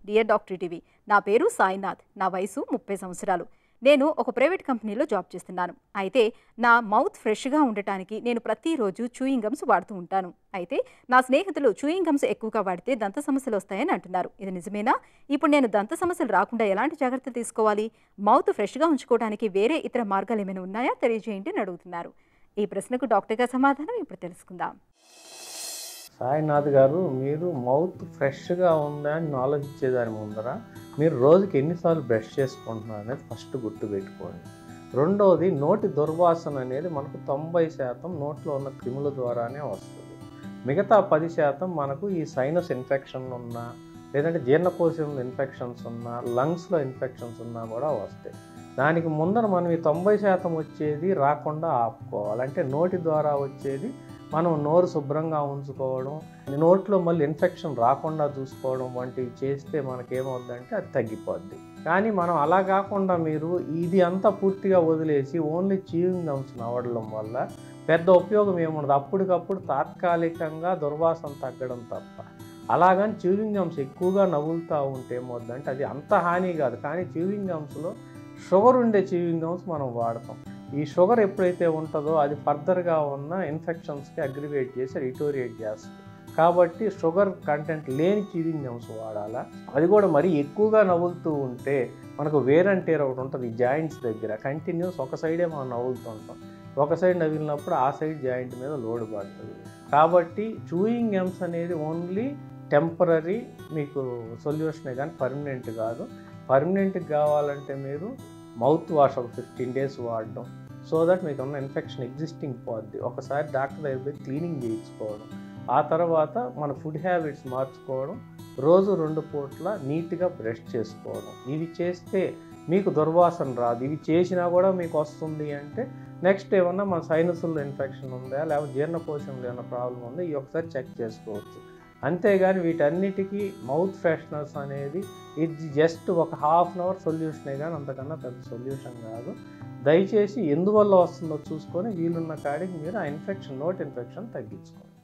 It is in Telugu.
డియర్ డాక్టర్ టీవీ నా పేరు సాయినాథ్ నా వయసు ముప్పై సంవత్సరాలు నేను ఒక ప్రైవేట్ కంపెనీలో జాబ్ చేస్తున్నాను అయితే నా మౌత్ ఫ్రెష్గా ఉండటానికి నేను ప్రతిరోజు చూయింగ్ గమ్స్ వాడుతూ ఉంటాను అయితే నా స్నేహితులు చూయింగ్ గమ్స్ ఎక్కువగా వాడితే దంత సమస్యలు వస్తాయని అంటున్నారు ఇది నిజమేనా ఇప్పుడు నేను దంత సమస్యలు రాకుండా ఎలాంటి జాగ్రత్తలు తీసుకోవాలి మౌత్ ఫ్రెష్గా ఉంచుకోవడానికి వేరే ఇతర మార్గాలు ఏమైనా ఉన్నాయా తెలియజేయండి అని అడుగుతున్నారు ఈ ప్రశ్నకు డాక్టర్ గారి సమాధానం ఇప్పుడు తెలుసుకుందాం సాయినాథ్ గారు మీరు మౌత్ ఫ్రెష్గా ఉందా అని ఆలోచించేదాని ముందర మీరు రోజుకి ఎన్నిసార్లు బ్రష్ చేసుకుంటున్నారు అనేది ఫస్ట్ గుర్తుపెట్టుకోండి రెండవది నోటి దుర్వాసన అనేది మనకు తొంభై శాతం నోట్లో ఉన్న క్రిముల ద్వారానే వస్తుంది మిగతా పది శాతం మనకు ఈ సైనస్ ఇన్ఫెక్షన్ ఉన్నా లేదంటే జీర్ణకోశంలో ఇన్ఫెక్షన్స్ ఉన్నా లంగ్స్లో ఇన్ఫెక్షన్స్ ఉన్నా కూడా వస్తాయి దానికి ముందర మనం ఈ తొంభై శాతం వచ్చేది రాకుండా ఆపుకోవాలి అంటే నోటి ద్వారా వచ్చేది మనం నోరు శుభ్రంగా ఉంచుకోవడం నోట్లో మళ్ళీ ఇన్ఫెక్షన్ రాకుండా చూసుకోవడం వంటివి చేస్తే మనకేమవుద్దంటే అది తగ్గిపోద్ది కానీ మనం అలా కాకుండా మీరు ఇది అంతా పూర్తిగా వదిలేసి ఓన్లీ చీవింగ్ గమ్స్ నవ్వడం వల్ల పెద్ద ఉపయోగం ఏముండదు అప్పటికప్పుడు తాత్కాలికంగా దుర్వాసన తగ్గడం తప్ప అలాగని చ్యూవింగ్ గమ్స్ ఎక్కువగా నవ్వులుతూ ఉంటే ఏమవుద్దంటే అది అంత హాని కాదు కానీ చ్యూవింగ్ గమ్స్లో షుగర్ ఉండే చ్యూవింగ్ గమ్స్ మనం వాడతాం ఈ షుగర్ ఎప్పుడైతే ఉంటుందో అది ఫర్దర్గా ఉన్న ఇన్ఫెక్షన్స్కి అగ్రివేట్ చేసి రిటోరియేట్ చేస్తుంది కాబట్టి షుగర్ కంటెంట్ లేని చీవింగ్ గమ్స్ వాడాలా అది కూడా మరీ ఎక్కువగా నవ్వులుతూ ఉంటే మనకు వేర్ అండ్ టేర్ ఒకటి ఉంటుంది జాయింట్స్ దగ్గర కంటిన్యూస్ ఒక సైడే మనం నవ్వులుతుంటాం ఒక సైడ్ నవ్వినప్పుడు ఆ సైడ్ జాయింట్ మీద లోడ్ పడుతుంది కాబట్టి చూయింగ్ గమ్స్ అనేది ఓన్లీ టెంపరీ మీకు సొల్యూషనే కానీ పర్మనెంట్ కాదు పర్మనెంట్ కావాలంటే మీరు మౌత్ వాష్ ఒక ఫిఫ్టీన్ డేస్ వాడడం సో దట్ మీకు ఉన్న ఇన్ఫెక్షన్ ఎగ్జిస్టింగ్ పోద్ది ఒకసారి డాక్టర్ దగ్గర పోయి క్లీనింగ్ చేయించుకోవడం ఆ తర్వాత మన ఫుడ్ హ్యాబిట్స్ మార్చుకోవడం రోజు రెండు పూట్ల నీట్గా బ్రష్ చేసుకోవడం ఇవి చేస్తే మీకు దుర్వాసన రాదు ఇవి చేసినా కూడా మీకు వస్తుంది అంటే నెక్స్ట్ ఏమన్నా మన సైనసుల్లో ఇన్ఫెక్షన్ ఉందా లేకపోతే జీర్ణకోశంలో ఏమైనా ప్రాబ్లం ఉందా ఇవి ఒకసారి చెక్ చేసుకోవచ్చు అంతేగాని వీటన్నిటికీ మౌత్ ఫ్రెషనర్స్ అనేది ఇది జస్ట్ ఒక హాఫ్ అన్ అవర్ సొల్యూషనే కానీ అంతకన్నా పెద్ద సొల్యూషన్ కాదు దయచేసి ఎందువల్ల వస్తుందో చూసుకొని వీలున్న కాడికి మీరు ఆ ఇన్ఫెక్షన్ నోట్ ఇన్ఫెక్షన్ తగ్గించుకోండి